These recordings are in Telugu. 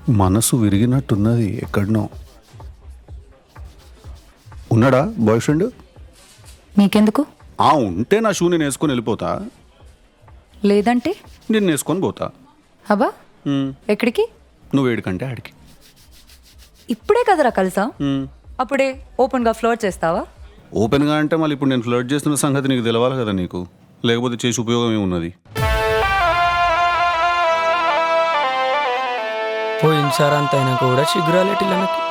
మనసు విరిగినట్టున్నది ఎక్కడనో ఉన్నాడా బాయ్ ఫ్రెండ్ మీకెందుకు ఆ ఉంటే నా షూ నేను వేసుకొని వెళ్ళిపోతా లేదంటే నేను వేసుకొని పోతా అబ్బా ఉమ్, ఎక్కడికి నువ్వు ఏడికంటే ఆడికి ఇప్పుడే కదరా కలిసా ఉమ్. అప్పుడే ఓపెన్గా ఫ్లోర్ చేస్తావా ఓపెన్గా అంటే మళ్ళీ ఇప్పుడు నేను ఫ్లర్ట్ చేస్తున్న సంగతి నీకు తెలవాలి కదా నీకు లేకపోతే చేసి ఉపయోగం ఏమున్నది పోయినసారి అంత అయినా కూడా చిగురాలేటి నాకు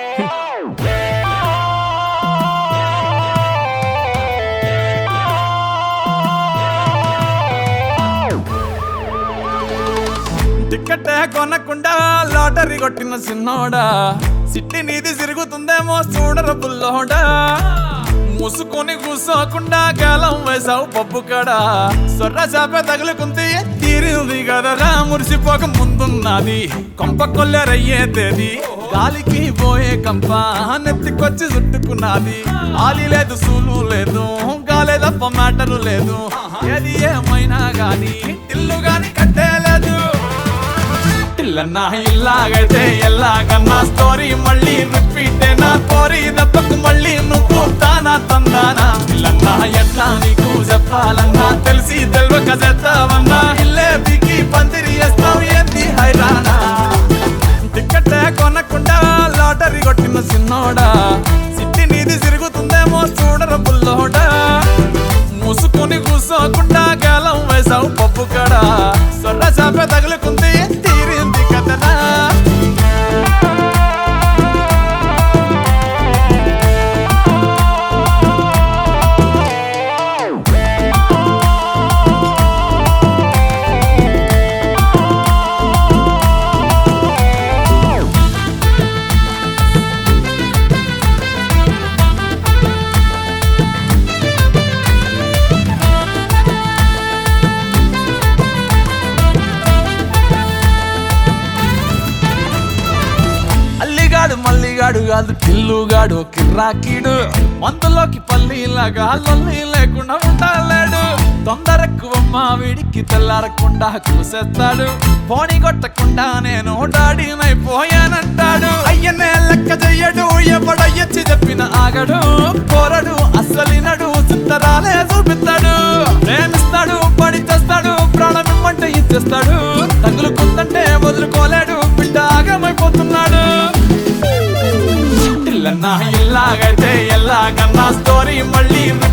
టికెట్ కొనకుండా లాటరీ కొట్టిన సిన్నోడా సిట్టి నీది తిరుగుతుందేమో చూడర బుల్లోడా మూసుకొని కూసోకుండా గాలం వేసావు పప్పు కడా సొర్ర చేప తగులుకుంది తీరింది కదరా మురిసిపోక ముందున్నది కొంప కొల్లెరయ్యే తేది గాలికి పోయే కంప నెత్తికొచ్చి చుట్టుకున్నది ఆలి లేదు సూలు లేదు గాలే తప్ప మ్యాటరు లేదు ఏది ఏమైనా గాని ఇల్లు గాని కట్టేలేదు ఇల్లన్నా ఇల్లాగైతే ఎల్లాగన్నా స్టోరీ మళ్ళీ రిపీట్ నా కోరి దెబ్బకు మళ్ళీ నువ్వు తానా తందానా ఇల్లన్నా ఎట్లా నీకు చెప్పాలన్నా తెలిసి తెలియక చేస్తావన్నా ఇల్లే బిగి పందిరి వేస్తావు ఏంది హైరానా టికెట్ కొనకుండా లాటరీ కొట్టిన సిన్నోడా సిట్టి నీది తిరుగుతుందేమో చూడర బుల్లోడా మూసుకొని కూసోకుండా గాలం వేసావు పప్పు కడ సొర్ర చేప తగులుకుంది తీరింది కదనా అల్లిగాడు మల్లిగాడు కాదు కిల్లుగాడు కిర్రాకీడు మందులోకి పల్లీలాగా లొల్లి లేకుండా ఉంటాలేడు తొందరెక్కువ మా వీడికి తెల్లారకుండా కూసేస్తాడు పోనీ కొట్టకుండా నేను డాడీనైపోయానంటాడు అయ్యనే లెక్క చెయ్యడు ఎవడయ్యచ్చి చెప్పిన ఆగడు కోరడు అస్సలినడు చిత్తరాలే చూపిస్తాడు ప్రేమిస్తాడు పడి తెస్తాడు ప్రాణం ఇమ్మంటే ఇచ్చేస్తాడు తగులుకుందంటే వదులుకోలేడు బిడ్డ ఆగమైపోతున్నాడు ఇల్లన్నా ఇల్లాగైతే ఎల్లాగన్నా స్టోరీ మళ్ళీ